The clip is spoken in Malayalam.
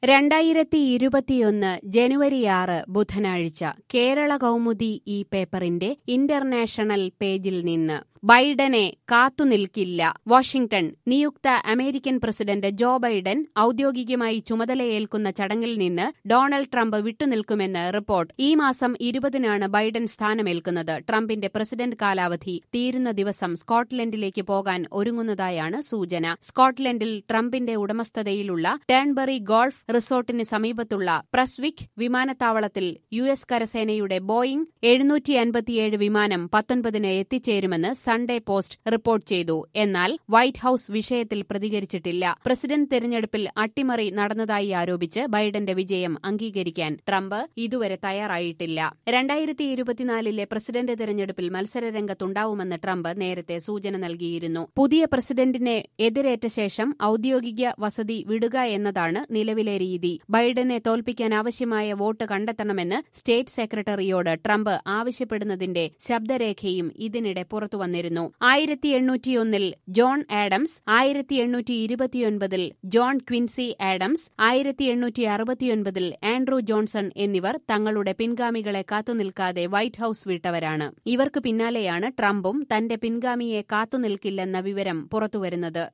രണ്ടായിരത്തി ഇരുപത്തിയൊന്ന് ജനുവരി ആറ് ബുധനാഴ്ച കേരള കൗമുദി ഈ പേപ്പറിന്റെ ഇന്റർനാഷണൽ പേജിൽ നിന്ന് ബൈഡനെ കാത്തുനിൽക്കില്ല വാഷിംഗ്ടൺ നിയുക്ത അമേരിക്കൻ പ്രസിഡന്റ് ജോ ബൈഡൻ ഔദ്യോഗികമായി ചുമതലയേൽക്കുന്ന ചടങ്ങിൽ നിന്ന് ഡൊണാൾഡ് ട്രംപ് വിട്ടുനിൽക്കുമെന്ന് റിപ്പോർട്ട് ഈ മാസം ഇരുപതിനാണ് ബൈഡൻ സ്ഥാനമേൽക്കുന്നത് ട്രംപിന്റെ പ്രസിഡന്റ് കാലാവധി തീരുന്ന ദിവസം സ്കോട്ട്ലൻഡിലേക്ക് പോകാൻ ഒരുങ്ങുന്നതായാണ് സൂചന സ്കോട്ട്ലൻഡിൽ ട്രംപിന്റെ ഉടമസ്ഥതയിലുള്ള ടേൺബറി ഗോൾഫ് റിസോർട്ടിന് സമീപത്തുള്ള പ്രസ്വിക് വിമാനത്താവളത്തിൽ യു എസ് കരസേനയുടെ ബോയിംഗ് എഴുന്നൂറ്റി അൻപത്തിയേഴ് വിമാനം പത്തൊൻപതിന് എത്തിച്ചേരുമെന്ന് സൺഡേ പോസ്റ്റ് റിപ്പോർട്ട് ചെയ്തു എന്നാൽ വൈറ്റ് ഹൌസ് വിഷയത്തിൽ പ്രതികരിച്ചിട്ടില്ല പ്രസിഡന്റ് തെരഞ്ഞെടുപ്പിൽ അട്ടിമറി നടന്നതായി ആരോപിച്ച് ബൈഡന്റെ വിജയം അംഗീകരിക്കാൻ ട്രംപ് ഇതുവരെ തയ്യാറായിട്ടില്ല രണ്ടായിരത്തി ഇരുപത്തിനാലിലെ പ്രസിഡന്റ് തെരഞ്ഞെടുപ്പിൽ മത്സരരംഗത്തുണ്ടാവുമെന്ന് ട്രംപ് നേരത്തെ സൂചന നൽകിയിരുന്നു പുതിയ പ്രസിഡന്റിനെ എതിരേറ്റ ശേഷം ഔദ്യോഗിക വസതി വിടുക എന്നതാണ് നിലവിലെ രീതി ബൈഡനെ തോൽപ്പിക്കാൻ ആവശ്യമായ വോട്ട് കണ്ടെത്തണമെന്ന് സ്റ്റേറ്റ് സെക്രട്ടറിയോട് ട്രംപ് ആവശ്യപ്പെടുന്നതിന്റെ ശബ്ദരേഖയും ഇതിനിടെ പുറത്തുവന്നിരുന്നു ആയിരത്തി എണ്ണൂറ്റിയൊന്നിൽ ജോൺ ആഡംസ് ആയിരത്തി എണ്ണൂറ്റി ഇരുപത്തിയൊൻപതിൽ ജോൺ ക്വിൻസി ആഡംസ് ആയിരത്തി എണ്ണൂറ്റി അറുപത്തിയൊൻപതിൽ ആൻഡ്രൂ ജോൺസൺ എന്നിവർ തങ്ങളുടെ പിൻഗാമികളെ കാത്തുനിൽക്കാതെ വൈറ്റ് ഹൌസ് വിട്ടവരാണ് ഇവർക്ക് പിന്നാലെയാണ് ട്രംപും തന്റെ പിൻഗാമിയെ കാത്തുനിൽക്കില്ലെന്ന വിവരം പുറത്തുവരുന്നത്